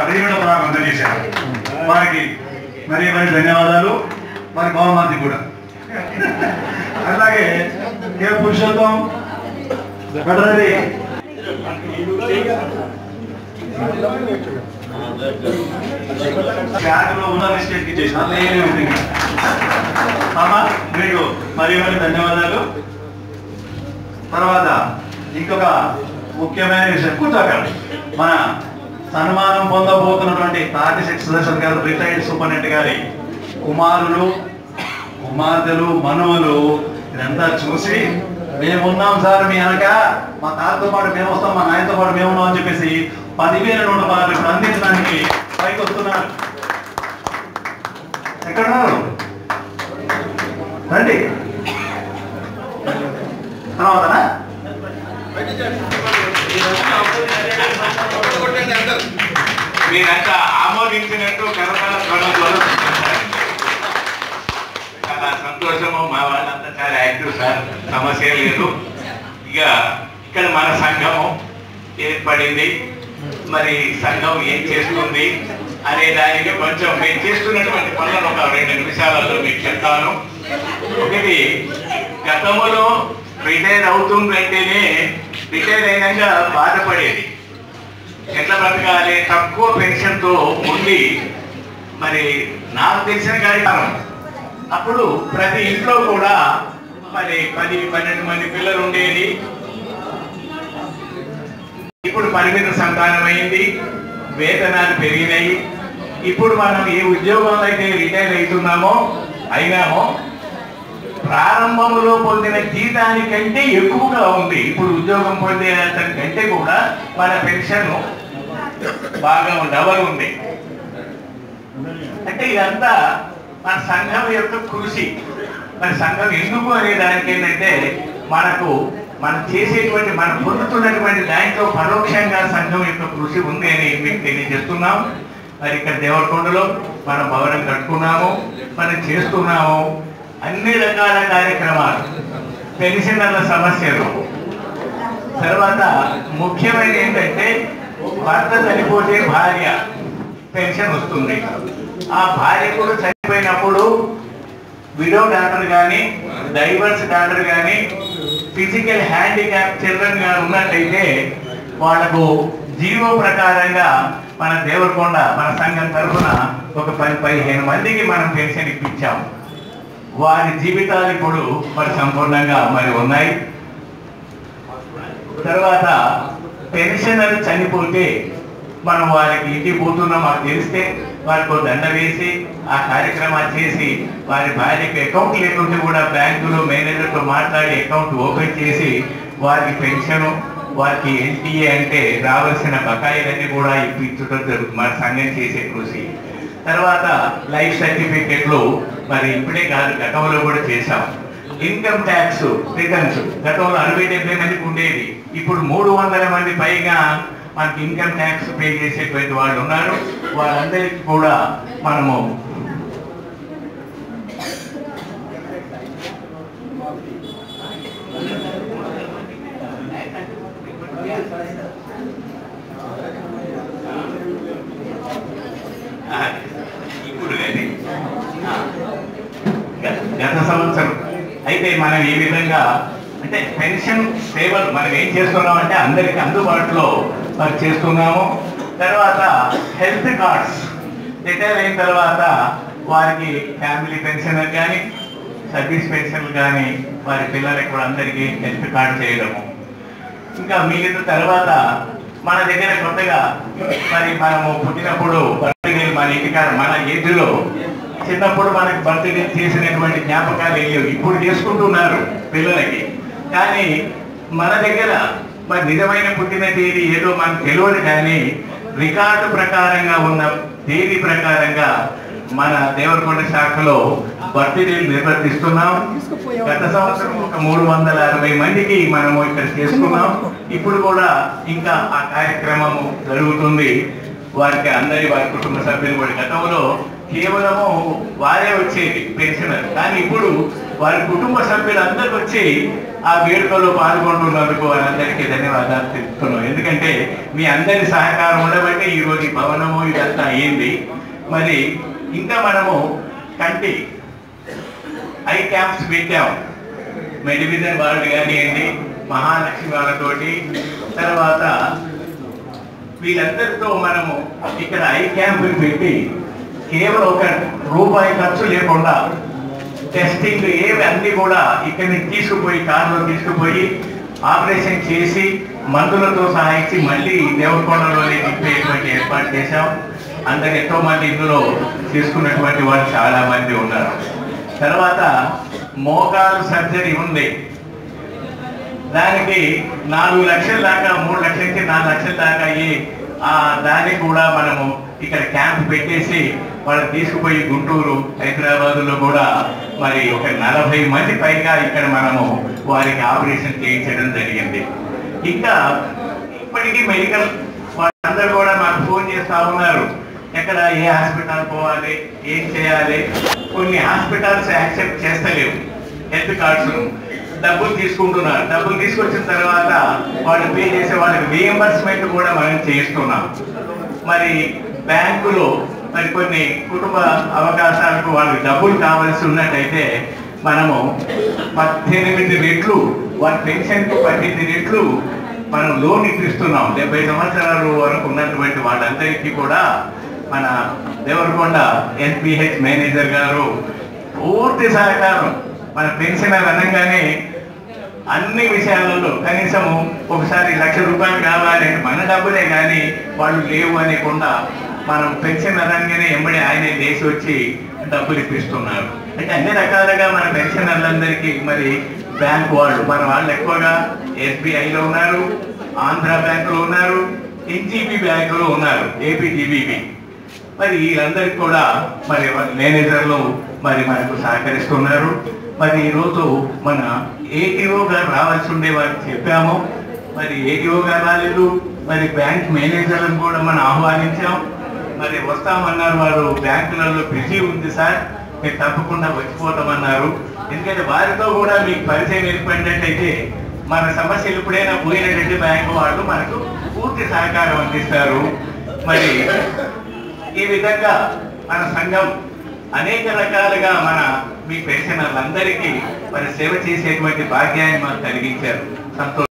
పదిహేడు ప్రారంభం అందజేశారు వారికి మరి మరి ధన్యవాదాలు వారి బహుమతి కూడా అలాగే కే పురుషోత్తం వెటనరీ బ్యాగ్లో ఉన్న మిస్టేక్ చేసిన నేనే ఉంది అమ్మ మీకు మరి మరి ధన్యవాదాలు తర్వాత ఇంకొక ముఖ్యమైన విషయం కూర్చోకండి మన సన్మానం పొందబోతున్నటువంటి తాటి శక్తి సుదర్శన్ గారు రిటైర్డ్ సూపరింటెండెంట్ గారి కుమారులు కుమార్తెలు మనువులు ఇదంతా చూసి మేము ఉన్నాం సార్ మీ వెనక మా తాతతో పాటు మేము వస్తాం మా నాయనతో పాటు మేము ఉన్నాం అని చెప్పేసి పదివేల నూట పదహారు ఇప్పుడు అందించడానికి పైకి వస్తున్నారు ఎక్కడున్నారు రండి తర్వాతనా మీరంతా ఆమోదించినట్టు కరతాల ధ్వనులు చాలా సంతోషము మా వాళ్ళంతా చాలా యాక్టివ్ సార్ సమస్య లేదు ఇక ఇక్కడ మన సంఘము ఏర్పడింది మరి సంఘం ఏం చేస్తుంది అనే దానికి కొంచెం మేము చేస్తున్నటువంటి పనులను ఒక రెండు నిమిషాలలో మీకు చెప్తాను ఒకటి గతంలో రిటైర్ అవుతుందంటేనే రిటైర్ అయినాక బాధపడేది ఎట్లా బ్రతకాలి తక్కువ పెన్షన్ తో ఉండి మరి నాకు తెలిసిన కార్యక్రమం అప్పుడు ప్రతి ఇంట్లో కూడా మరి పది పన్నెండు మంది పిల్లలు ఉండేది ఇప్పుడు పరిమిత సంతానం అయింది వేతనాలు పెరిగినాయి ఇప్పుడు మనం ఏ ఉద్యోగంలో అయితే రిటైర్ అవుతున్నామో అయినామో ప్రారంభంలో పొందిన జీతానికంటే ఎక్కువగా ఉంది ఇప్పుడు ఉద్యోగం పొందే అతని కంటే కూడా మన పెన్షన్ బాగా డబల్ ఉంది అంటే ఇదంతా మన సంఘం యొక్క కృషి మన సంఘం ఎందుకు అనే దానికి ఏంటంటే మనకు మనం చేసేటువంటి మనం పొందుతున్నటువంటి దాంట్లో పరోక్షంగా సంఘం యొక్క కృషి ఉంది అని మీకు తెలియజేస్తున్నాం మరి ఇక్కడ దేవరకొండలో మనం భవనం కట్టుకున్నాము మనం చేస్తున్నాము అన్ని రకాల కార్యక్రమాలు పెన్షనర్ల సమస్యలు తర్వాత ముఖ్యమైన ఏంటంటే భర్త చనిపోతే భార్య పెన్షన్ వస్తుంది ఆ భార్య కూడా చనిపోయినప్పుడు విడో డాక్టర్ కానీ డైవర్స్ డాక్టర్ కానీ ఫిజికల్ హ్యాండిక్యాప్ చిల్డ్రన్ గా ఉన్నట్టయితే వాళ్లకు జీవో ప్రకారంగా మన దేవరకొండ మన సంఘం తరఫున ఒక పది పదిహేను మందికి మనం పెన్షన్ ఇప్పించాము వారి జీవితాలు ఇప్పుడు మరి సంపూర్ణంగా మరి ఉన్నాయి తర్వాత పెన్షనర్ చనిపోతే మనం వారికి ఇంటికి పోతున్నాం మాకు తెలిస్తే వారికి ఒక దండ వేసి ఆ కార్యక్రమాలు చేసి వారి భార్యకి అకౌంట్ లేకుంటే కూడా బ్యాంకులో మేనేజర్తో మాట్లాడి అకౌంట్ ఓపెన్ చేసి వారికి పెన్షన్ వారికి ఎన్టీఏ అంటే రావాల్సిన బకాయిలన్నీ కూడా ఇప్పించడం జరుగుతుంది మన సంఘం చేసే కృషి తర్వాత లైఫ్ సర్టిఫికెట్లు మరి ఇప్పుడే కాదు గతంలో కూడా చేశాం ఇన్కమ్ ట్యాక్స్ రిటర్న్స్ గతంలో అరవై డెబ్బై మందికి ఉండేది ఇప్పుడు మూడు వందల మంది పైగా మనకి ఇన్కమ్ ట్యాక్స్ పే చేసేటువంటి వాళ్ళు ఉన్నారు వాళ్ళందరికీ కూడా మనము ఆ, ఇప్పుడు కానీ ఆ, గత- గత సంవత్సరం అయితే మనం ఈ విధంగా అంటే పెన్షన్ సేవలు మనం ఏం చేస్తున్నాం అంటే అందరికి అందుబాటులో మరి చేస్తున్నాము తర్వాత హెల్త్ కార్డ్స్ రిటైర్ అయిన తర్వాత వారికి ఫ్యామిలీ పెన్షన్ కానీ సర్వీస్ పెన్షన్ కానీ వారి పిల్లలకి కూడా అందరికీ హెల్త్ కార్డ్ చేయడము ఇంకా మిగిలిన తర్వాత మన దగ్గర కొత్తగా మరి మనము పుట్టినప్పుడు బర్త్డే మన ఇంటికాడ మన ఏజ్లో చిన్నప్పుడు మనకి బర్త్డే చేసినటువంటి జ్ఞాపకాలు ఏం లేవు ఇప్పుడు చేసుకుంటున్నారు పిల్లలకి కానీ మన దగ్గర మరి నిజమైన పుట్టిన తేదీ ఏదో మనకు తెలియదు కానీ రికార్డు ప్రకారంగా ఉన్న తేదీ ప్రకారంగా మన దేవరకొండ శాఖలో బర్త్డేలు నిర్వర్తిస్తున్నాం గత సంవత్సరం ఒక మూడు వందల అరవై మందికి మనము ఇక్కడ చేసుకున్నాం ఇప్పుడు కూడా ఇంకా ఆ కార్యక్రమము జరుగుతుంది వారికి అందరి వారి కుటుంబ సభ్యులు కూడా గతంలో కేవలము వారే వచ్చేది పెన్షనర్ కానీ ఇప్పుడు వారి కుటుంబ సభ్యులందరూ వచ్చి ఆ వేడుకలో పాల్గొంటున్నందుకు వారందరికీ ధన్యవాదాలు తెలుపుతున్నాం ఎందుకంటే మీ అందరి సహకారం ఉండబట్టి ఈ రోజు ఈ భవనము ఇదంతా అయ్యింది మరి ఇంకా మనము కంటి ఐ క్యాంప్స్ పెట్టాం మెడివిజన్ వాళ్ళు కానివ్వండి మహాలక్ష్మి వాళ్ళతోటి తర్వాత వీళ్ళందరితో మనము ఇక్కడ ఐ క్యాంపులు పెట్టి కేవలం ఒక రూపాయి ఖర్చు లేకుండా టెస్టింగ్ ఏవి అన్ని కూడా ఇక్కడి నుంచి తీసుకుపోయి కారులో తీసుకుపోయి ఆపరేషన్ చేసి మందులతో సహాయించి మళ్ళీ దేవరకొండలోనే తిప్పేటువంటి ఏర్పాటు చేశాం అందరు ఎంతో మంది ఇందులో తీసుకున్నటువంటి వాళ్ళు చాలా మంది ఉన్నారు తర్వాత మోకాలు సర్జరీ ఉంది దానికి నాలుగు లక్షల దాకా మూడు లక్షల నుంచి నాలుగు లక్షల దాకా అయ్యి ఆ దాన్ని కూడా మనము ఇక్కడ క్యాంప్ పెట్టేసి వాళ్ళు తీసుకుపోయి గుంటూరు హైదరాబాద్ లో కూడా మరి ఒక నలభై మంది పైగా ఇక్కడ మనము వారికి ఆపరేషన్ చేయించడం జరిగింది ఇంకా ఇప్పటికీ మెడికల్ వాళ్ళందరూ కూడా మాకు ఫోన్ చేస్తా ఉన్నారు ఎక్కడ ఏ హాస్పిటల్ పోవాలి ఏం చేయాలి కొన్ని హాస్పిటల్స్ యాక్సెప్ట్ చేస్తలేవు హెల్త్ కార్డ్స్ డబ్బులు తీసుకుంటున్నారు డబ్బులు తీసుకొచ్చిన తర్వాత వాళ్ళు పే చేసే వాళ్ళకి రియంబర్స్మెంట్ కూడా మనం చేస్తున్నాం మరి బ్యాంకులో మరి కొన్ని కుటుంబ అవకాశాలకు వాళ్ళకి డబ్బులు కావాల్సి ఉన్నట్టయితే మనము పద్దెనిమిది రెట్లు వాళ్ళ పెన్షన్కు పద్దెనిమిది రెట్లు మనం లోన్ ఇప్పిస్తున్నాం డెబ్బై సంవత్సరాల వరకు ఉన్నటువంటి వాళ్ళందరికీ కూడా మన దేవరకొండ ఎన్పిహెచ్ మేనేజర్ గారు పూర్తి సహకారం మన పెన్షనర్ అనగానే అన్ని విషయాలలో కనీసము ఒకసారి లక్ష రూపాయలు కావాలి అంటే మన డబ్బులే కానీ వాళ్ళు లేవు అనేకుండా మనం పెన్షన్ అనగానే ఎంబడి ఆయనే లేచి వచ్చి డబ్బులు ఇప్పిస్తున్నారు అంటే అన్ని రకాలుగా మన పెన్షనర్లందరికీ మరి బ్యాంక్ వాళ్ళు మన వాళ్ళు ఎక్కువగా ఎస్బీఐలో ఉన్నారు ఆంధ్ర బ్యాంకులో ఉన్నారు ఎన్జీబీ బ్యాంకులో ఉన్నారు ఏపీజీబీబీ మరి వీళ్ళందరికీ కూడా మరి మేనేజర్లు మరి మనకు సహకరిస్తున్నారు మరి ఈరోజు మన ఏటీఓ గారు రావాల్సి ఉండే వారికి చెప్పాము మరి ఏటీఓ గారు రాలేదు మరి బ్యాంక్ మేనేజర్లను కూడా మనం ఆహ్వానించాం మరి వస్తామన్నారు వారు బ్యాంకులలో బిజీ ఉంది సార్ మీరు తప్పకుండా వచ్చిపోతామన్నారు ఎందుకంటే వారితో కూడా మీకు పరిచయం ఏర్పడినట్టయితే మన సమస్యలు ఎప్పుడైనా పోయినటువంటి బ్యాంకు వాళ్ళు మనకు పూర్తి సహకారం అందిస్తారు మరి ఈ విధంగా మన సంఘం అనేక రకాలుగా మన మీ పెన్షనర్లందరికీ మరి సేవ చేసేటువంటి భాగ్యాన్ని మాకు కలిగించారు సంతోషం